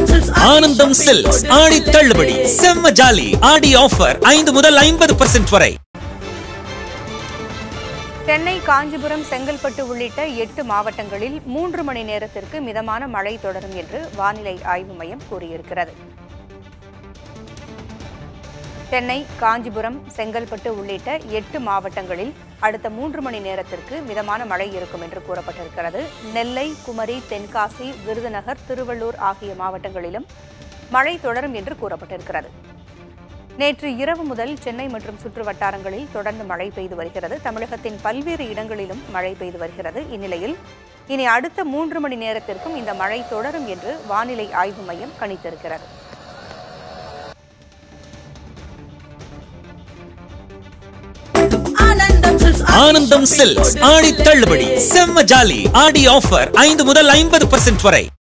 ஆனந்தம் சில்க்ஸ் ஆடி தள்ளுபடி செம்ம ஜாலி ஆடி ஆஃபர் ஐந்து முதல் ஐம்பது பர்சன்ட் வரை சென்னை காஞ்சிபுரம் செங்கல்பட்டு உள்ளிட்ட எட்டு மாவட்டங்களில் மூன்று மணி நேரத்திற்கு மிதமான மழை தொடரும் என்று வானிலை ஆய்வு மையம் கூறியிருக்கிறது சென்னை காஞ்சிபுரம் செங்கல்பட்டு உள்ளிட்ட எட்டு மாவட்டங்களில் அடுத்த மூன்று மணி நேரத்திற்கு மிதமான மழை இருக்கும் என்று கூறப்பட்டிருக்கிறது நெல்லை குமரி தென்காசி விருதுநகர் திருவள்ளூர் ஆகிய மாவட்டங்களிலும் மழை தொடரும் என்று கூறப்பட்டிருக்கிறது நேற்று இரவு முதல் சென்னை மற்றும் சுற்று வட்டாரங்களில் தொடர்ந்து மழை பெய்து வருகிறது தமிழகத்தின் பல்வேறு இடங்களிலும் மழை பெய்து வருகிறது இந்நிலையில் இனி அடுத்த மூன்று மணி நேரத்திற்கும் இந்த மழை தொடரும் என்று வானிலை ஆய்வு மையம் கணித்திருக்கிறது ஆனந்தம் சில்க்ஸ் ஆடி தள்ளுபடி செம்ம ஜாலி ஆடி ஆஃபர் ஐந்து முதல் ஐம்பது பர்சன்ட் வரை